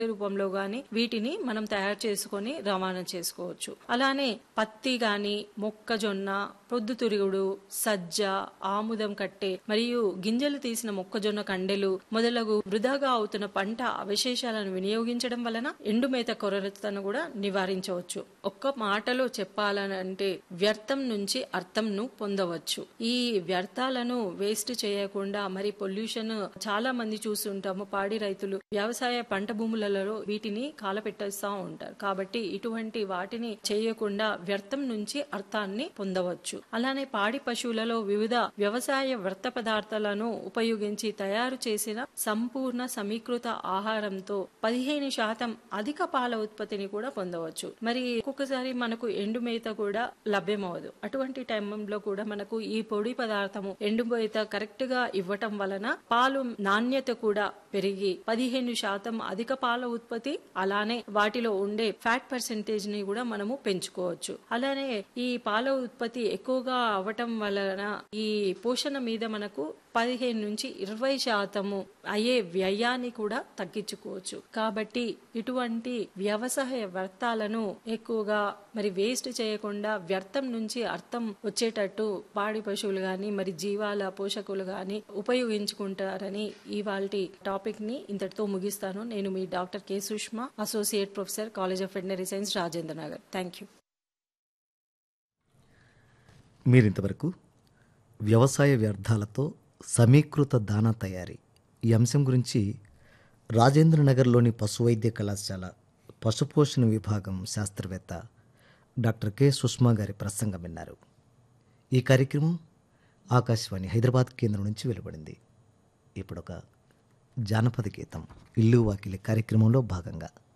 రూపంలో గాని వీటిని మనం తయారు చేసుకొని రవాణా చేసుకోవచ్చు అలానే పత్తి గాని మొక్కజొన్న ప్రొద్దుతిరుగుడు సజ్జ ఆముదం కట్టె మరియు గింజలు తీసిన మొక్కజొన్న కండెలు మొదలగు వృధాగా అవుతున్న పంట అవశేషాలను వినియోగించడం వలన ఎండుమేత కొరతను కూడా నివారించవచ్చు ఒక్క మాటలో చెప్పాలనంటే వ్యర్థం నుంచి అర్థంను పొందవచ్చు ఈ వ్యర్థాలను వేస్ట్ చేయకుండా మరి పొల్యూషన్ చాలా మంది చూస్తుంటాము పాడి రైతులు వ్యవసాయ పంట భూములలో వీటిని కాలపెట్టేస్తా ఉంటారు కాబట్టి ఇటువంటి వాటిని చేయకుండా వ్యర్థం నుంచి అర్థాన్ని పొందవచ్చు అలానే పాడి పశువులలో వివిధ వ్యవసాయ వ్యర్థ పదార్థాలను ఉపయోగించి తయారు చేసిన సంపూర్ణ సమీకృత ఆహారంతో పదిహేను శాతం అధిక పాల ఉత్పత్తిని కూడా పొందవచ్చు మరి ఒక్కొక్కసారి మనకు ఎండు మేత కూడా లభ్యమవదు అటువంటి టైంలో కూడా మనకు ఈ పొడి పదార్థము ఎండు మేత కరెక్ట్ గా ఇవ్వటం వలన పాలు నాణ్యత కూడా పెరిగి పదిహేను శాతం అధిక పాల ఉత్పత్తి అలానే వాటిలో ఉండే ఫ్యాట్ పర్సెంటేజ్ ని కూడా మనము పెంచుకోవచ్చు అలానే ఈ పాల ఉత్పత్తి ఎక్కువగా అవ్వటం వలన ఈ పోషణ మీద మనకు పదిహేను నుంచి ఇరవై శాతము అయ్యే వ్యయాన్ని కూడా తగ్గించుకోవచ్చు కాబట్టి ఇటువంటి వ్యవసాయ వ్యర్థాలను ఎక్కువగా మరి వేస్ట్ చేయకుండా వ్యర్థం నుంచి అర్థం వచ్చేటట్టు పాడి పశువులు గాని మరి జీవాల పోషకులు గాని ఉపయోగించుకుంటారని ఇవాళ టాపిక్ ని ఇంతటితో ముగిస్తాను నేను మీ doctor K Sushma associate professor college of veterinary science Rajendra Nagar thank you మీరింతవరకు వ్యవసాయ వ్యర్థాలతో సమీకృత దానా తయారీ ఈ అంశం గురించి రాజేంద్రనగర్లోని పశువైద్య కళాశాల పశుపోషణ విభాగం శాస్త్రవేత్త డాక్టర్ కె సుష్మా గారి ప్రసంగం విన్నారు ఈ కార్యక్రమం ఆకాశవాణి హైదరాబాద్ కేంద్రం నుంచి వెలువడింది ఇప్పుడొక జానపద గీతం ఇల్లు వాకిలి కార్యక్రమంలో భాగంగా